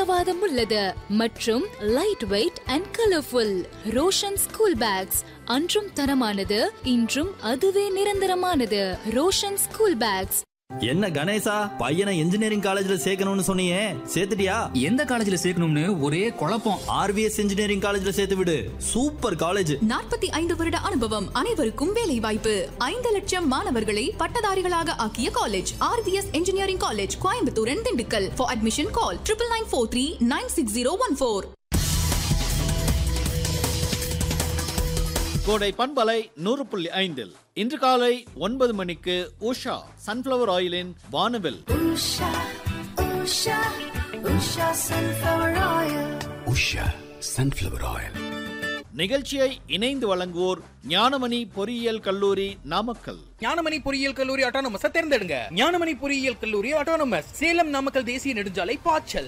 உத்தரவாதம் உள்ளது மற்றும் light weight and colourful Roshan school bags அன்றும் தரமானது இன்றும் அதுவே நிரந்தரமானது ரோஷன் ஸ்கூல் பேக்ஸ் என்ன கணேசா பையனை இன்ஜினியரிங் காலேஜ்ல சேர்க்கணும்னு சொன்னியே சேர்த்துட்டியா எந்த காலேஜ்ல சேர்க்கணும்னு ஒரே குழப்பம் ஆர்விஎஸ் இன்ஜினியரிங் காலேஜ்ல சேர்த்து விடு சூப்பர் காலேஜ் நாற்பத்தி ஐந்து வருட அனுபவம் அனைவருக்கும் வேலை வாய்ப்பு ஐந்து லட்சம் மாணவர்களை பட்டதாரிகளாக ஆக்கிய college RVS engineering college Coimbatore and Dindigul for admission call triple nine four three nine six zero one four கோடை பண்பலை நூறு புள்ளி ஐந்தில் இன்று காலை ஒன்பது மணிக்கு உஷா சன்ஃப்ளவர் ஆயிலின் வானவில் உஷா சன்ஃப்ளவர் ஆயில் நிகழ்ச்சியை இணைந்து வழங்குவோர் ஞானமணி பொறியியல் கல்லூரி நாமக்கல் ஞானமணி பொறியியல் கல்லூரி ஆட்டோனமஸ் தேர்ந்தெடுங்க ஞானமணி பொறியியல் கல்லூரி ஆட்டோனமஸ் சேலம் நாமக்கல் தேசிய நெடுஞ்சாலை பாய்ச்சல்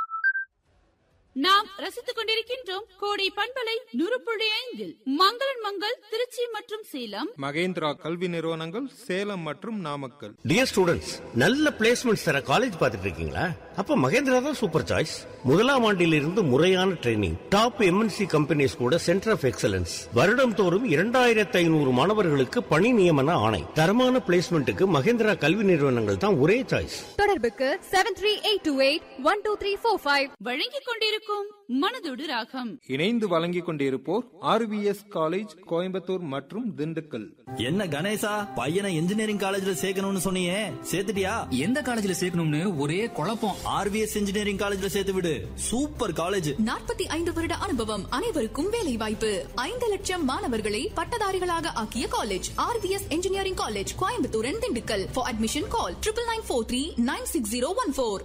நாம் ரசித்துக் கொண்டிருக்கின்றோம் கோடை பண்பலை நூறு புள்ளி ஐந்தில் மங்களன் மங்கள் திருச்சி மற்றும் சேலம் மகேந்திரா கல்வி நிறுவனங்கள் சேலம் மற்றும் நாமக்கல் டியர் ஸ்டூடெண்ட்ஸ் நல்ல பிளேஸ்மெண்ட்ஸ் தர காலேஜ் பார்த்துட்டு இருக்கீங்களா அப்ப மகேந்திரா தான் சூப்பர் சாய்ஸ் முதலாம் ஆண்டிலிருந்து முறையான ட்ரைனிங் டாப் எம்என்சி கம்பெனிஸ் கூட சென்டர் ஆஃப் எக்ஸலன்ஸ் வருடம் தோறும் இரண்டாயிரத்தி ஐநூறு மாணவர்களுக்கு பணி நியமன ஆணை தரமான பிளேஸ்மெண்ட்டுக்கு மகேந்திரா கல்வி நிறுவனங்கள் தான் ஒரே சாய்ஸ் தொடர்புக்கு seven three eight two eight one two three four five வழங்கிக் கொண்டிருக்கும் மனதோடு ராகம் இணைந்து வழங்கிக் கொண்டிருப்போர் ஆர்விஎஸ் காலேஜ் கோயம்புத்தூர் மற்றும் திண்டுக்கல் என்ன கணேசா பையனை இன்ஜினியரிங் காலேஜ்ல சேர்க்கணும்னு சொன்னியே சேர்த்துட்டியா எந்த காலேஜ்ல சேர்க்கணும்னு ஒரே குழப்பம் ஆர்விஎஸ் இன்ஜினியரிங் காலேஜ்ல சேர்த்து விடு சூப்பர் காலேஜ் நாற்பத்தி ஐந்து வருட அனுபவம் அனைவருக்கும் வேலை வாய்ப்பு ஐந்து லட்சம் மாணவர்களை பட்டதாரிகளாக ஆக்கிய college RVS engineering college Coimbatore and Dindigul for admission call triple nine four three nine six zero one four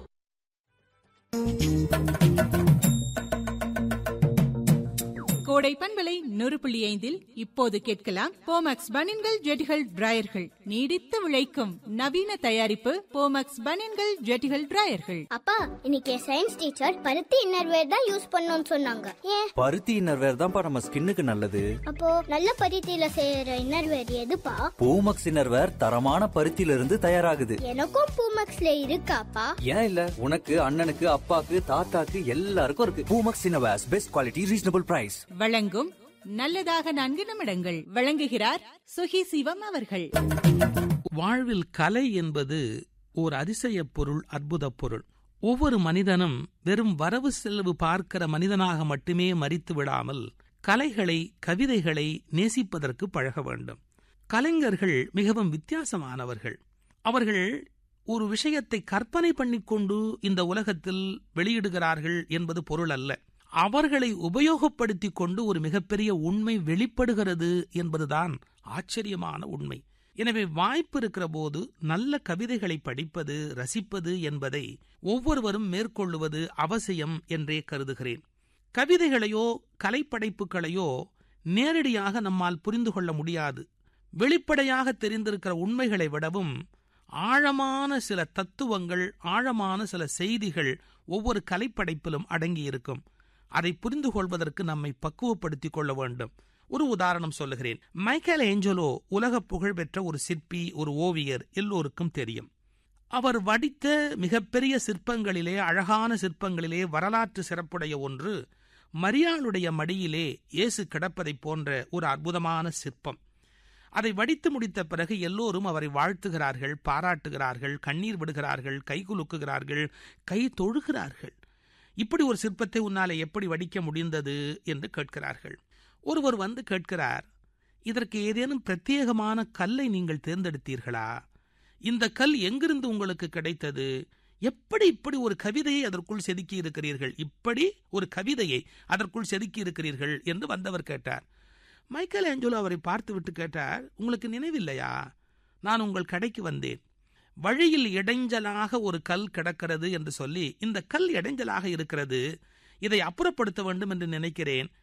கோடை பண்பலை நூறு புள்ளி ஐந்தில் இப்போது கேட்கலாம் போமக்ஸ் பனின்கள் ஜெட்டிகள் டிராயர்கள் நீடித்து விளைக்கும் நவீன தயாரிப்பு போமக்ஸ் பனின்கள் ஜெட்டிகள் டிராயர்கள் அப்பா இன்னைக்கு சயின்ஸ் டீச்சர் பருத்தி இன்னர்வேர் தான் யூஸ் பண்ணணும்னு சொன்னாங்க ஏன் பருத்தி இன்னர்வேர் தான்ப்பா நம்ம ஸ்கின்னுக்கு நல்லது அப்போ நல்ல பருத்தியில செய்யற இன்னர்வேர் எதுப்பா பூமக்ஸ் இன்னர்வேர் தரமான பருத்தியில இருந்து தயாராகுது எனக்கும் பூமக்ஸ்ல இருக்காப்பா ஏன் இல்ல உனக்கு அண்ணனுக்கு அப்பாக்கு தாத்தாக்கு எல்லாருக்கும் இருக்கு Poomex innerwears best quality reasonable price வழங்கும் நல்லதாக நான்கு நிமிடங்கள் வழங்குகிறார் சுகி சிவம் அவர்கள் வாழ்வில் கலை என்பது ஓர் அதிசய பொருள் அற்புத பொருள் ஒவ்வொரு மனிதனும் வெறும் வரவு செலவு பார்க்கிற மனிதனாக மட்டுமே மறித்து விடாமல் கலைகளை கவிதைகளை நேசிப்பதற்கு பழக வேண்டும் கலைஞர்கள் மிகவும் வித்தியாசமானவர்கள் அவர்கள் ஒரு விஷயத்தை கற்பனை பண்ணிக்கொண்டு இந்த உலகத்தில் வெளியிடுகிறார்கள் என்பது பொருள் அல்ல அவர்களை உபயோகப்படுத்திக் கொண்டு ஒரு மிகப்பெரிய உண்மை வெளிப்படுகிறது என்பதுதான் ஆச்சரியமான உண்மை எனவே வாய்ப்பு இருக்கிற போது நல்ல கவிதைகளை படிப்பது ரசிப்பது என்பதை ஒவ்வொருவரும் மேற்கொள்ளுவது அவசியம் என்றே கருதுகிறேன் கவிதைகளையோ கலைப்படைப்புகளையோ நேரடியாக நம்மால் புரிந்து கொள்ள முடியாது வெளிப்படையாக தெரிந்திருக்கிற உண்மைகளை விடவும் ஆழமான சில தத்துவங்கள் ஆழமான சில செய்திகள் ஒவ்வொரு கலைப்படைப்பிலும் அடங்கியிருக்கும் அதை புரிந்து கொள்வதற்கு நம்மை பக்குவப்படுத்திக் கொள்ள வேண்டும் ஒரு உதாரணம் சொல்லுகிறேன் மைக்கேல் ஏஞ்சலோ உலக புகழ்பெற்ற ஒரு சிற்பி ஒரு ஓவியர் எல்லோருக்கும் தெரியும் அவர் வடித்த மிகப்பெரிய சிற்பங்களிலே அழகான சிற்பங்களிலே வரலாற்று சிறப்புடைய ஒன்று மரியாளுடைய மடியிலே இயேசு கிடப்பதைப் போன்ற ஒரு அற்புதமான சிற்பம் அதை வடித்து முடித்த பிறகு எல்லோரும் அவரை வாழ்த்துகிறார்கள் பாராட்டுகிறார்கள் கண்ணீர் விடுகிறார்கள் கைகுலுக்குகிறார்கள் கை தொழுகிறார்கள் இப்படி ஒரு சிற்பத்தை உன்னாலே எப்படி வடிக்க முடிந்தது என்று கேட்கிறார்கள் ஒருவர் வந்து கேட்கிறார் இதற்கு ஏதேனும் பிரத்யேகமான கல்லை நீங்கள் தேர்ந்தெடுத்தீர்களா இந்த கல் எங்கிருந்து உங்களுக்கு கிடைத்தது எப்படி இப்படி ஒரு கவிதையை அதற்குள் செதுக்கி இருக்கிறீர்கள் இப்படி ஒரு கவிதையை அதற்குள் செதுக்கி இருக்கிறீர்கள் என்று வந்தவர் கேட்டார் மைக்கேல் ஏஞ்சலோ அவரை பார்த்துவிட்டு கேட்டார் உங்களுக்கு நினைவில்லையா நான் உங்கள் கடைக்கு வந்தேன் வழியில் இடைஞ்சலாக ஒரு கல் கிடக்கிறது என்று சொல்லி இந்த கல் இடைஞ்சலாக இருக்கிறது இதை அப்புறப்படுத்த வேண்டும் என்று நினைக்கிறேன்